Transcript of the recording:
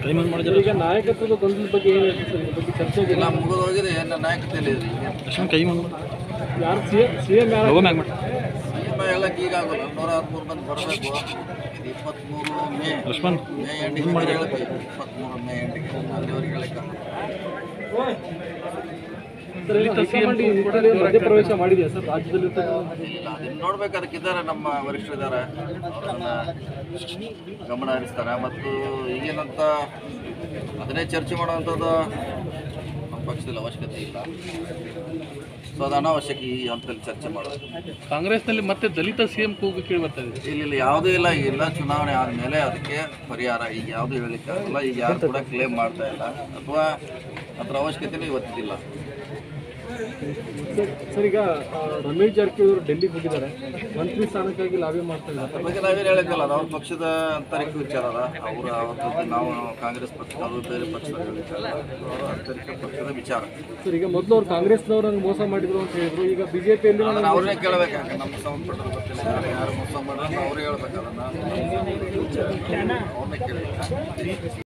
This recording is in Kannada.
ಈಗ ನಾಯಕತ್ವದ ಗೊಂದಲದ ಬಗ್ಗೆ ಏನು ಹೇಳ್ತೀವಿ ಸರ್ ಇದ್ರ ಬಗ್ಗೆ ಚರ್ಚೆ ಇಲ್ಲ ಮುಗಿದೋಗಿದೆ ಏನು ನಾಯಕತೆಯಲ್ಲಿ ಇದೆ ಈಗ ಯಾರು ಸಿ ಎಂ ಸಿ ಎಂ ಯಾರು ಸಿಎಂ ಹೇಳಕ್ಕೆ ಈಗ ಆಗೋಲ್ಲ ನೂರ ಹದಿಮೂರು ಮಂದಿ ಬರಬೇಕು ಇದು ಇಪ್ಪತ್ತ್ಮೂರು ಮೇ ಮೇ ಎಂಡಿಗೆ ಹೇಳಬೇಕು ಇಪ್ಪತ್ತ್ಮೂರು ಮೇ ಎಂಡಿಗೆ ಅಲ್ಲಿವರೆಗೆ ಹೇಳಕ್ಕೆ ಸರ್ ಈಗ ಹೈಕಮಾಂಡ್ ಈ ನಿಟ್ಟಿನಲ್ಲಿ ಮಧ್ಯಪ್ರವೇಶ ಮಾಡಿದೆಯಾ ಸರ್ ರಾಜ್ಯದಲ್ಲಿ ಇಲ್ಲ ಅದನ್ನು ನೋಡ್ಬೇಕು ಅದಕ್ಕೆ ಇದ್ದಾರೆ ನಮ್ಮ ವರಿಷ್ಠರು ಇದ್ದಾರೆ ಅವರನ್ನ ಗಮನ ಹರಿಸ್ತಾರೆ ಮತ್ತು ಈಗೇನಂತ ಅದನ್ನೇ ಚರ್ಚೆ ಮಾಡುವಂಥದ್ದು ನಮ್ಮ ಪಕ್ಷದಲ್ಲಿ ಅವಶ್ಯಕತೆ ಇಲ್ಲ ಸೊ ಅದು ಅನಾವಶ್ಯಕ ಈ ಹಂತದಲ್ಲಿ ಚರ್ಚೆ ಮಾಡೋದು ಕಾಂಗ್ರೆಸ್ನಲ್ಲಿ ಮತ್ತೆ ದಲಿತ ಸಿಎಂ ಕೂಗು ಕೇಳಿ ಬರ್ತಾ ಇದೆ ಇಲ್ಲಿ ಇಲ್ಲಿ ಯಾವುದೂ ಇಲ್ಲ ಇಲ್ಲ ಚುನಾವಣೆ ಆದಮೇಲೆ ಅದಕ್ಕೆ ಪರಿಹಾರ ಈಗ ಯಾವುದೂ ಹೇಳಲಿಕ್ಕೆ ಆಗಲ್ಲ ಈಗ ಯಾರು ಕೂಡ ಕ್ಲೇಮ್ ಮಾಡ್ತಾ ಇಲ್ಲ ಅಥವಾ ಅದರ ಅವಶ್ಯಕತೆನೂ ಇವತ್ತಿಲ್ಲ ಸರ್ ಸರ್ ಈಗ ಆ, ರಮೇಶ್ ಜಾರಕಿಹೊಳಿ ಅವರು ಡೆಲ್ಲಿಗೆ ಹೋಗಿದ್ದಾರೆ ಮಂತ್ರಿ ಸ್ಥಾನಕ್ಕಾಗಿ ಲಾಬಿ ಮಾಡ್ತಾ ಇದ್ದಾರೆ ಅದ್ರ ಬಗ್ಗೆ ನಾವೇನು ಹೇಳಕ್ಕಲ್ಲ ಅದು ಅವ್ರ ಪಕ್ಷದ ಆಂತರಿಕ ವಿಚಾರ ಅದ ಅವರು ಅವತ್ತು ನಾವು ಕಾಂಗ್ರೆಸ್ ಪಕ್ಷ ಅದು ಬೇರೆ ಪಕ್ಷದ ಹೇಳಿದ್ದಲ್ಲ ಅವರ ಆಂತರಿಕ ಪಕ್ಷದ ವಿಚಾರ ಸರ್ ಈಗ ಮೊದಲು ಅವ್ರು ಕಾಂಗ್ರೆಸ್ನವ್ರನ್ನ ಮೋಸ ಮಾಡಿದ್ರು ಅಂತ ಹೇಳಿದ್ರು ಈಗ ಬಿಜೆಪಿಯಲ್ಲಿ ಅದನ್ನ ಅವ್ರನ್ನೇ ಕೇಳಬೇಕಾಗ ನಮ್ಮ ಸಂಬಂಧಪಟ್ಟ ಗೊತ್ತಿಲ್ಲ ಯಾರು ಯಾರು ಮೋಸ ಮಾಡಿದ್ರೆ ಅವ್ರು ಹೇಳ್ಬೇಕು ಅದನ್ನ ಅವ್ರನ್ನೇ ಕೇಳಬೇಕು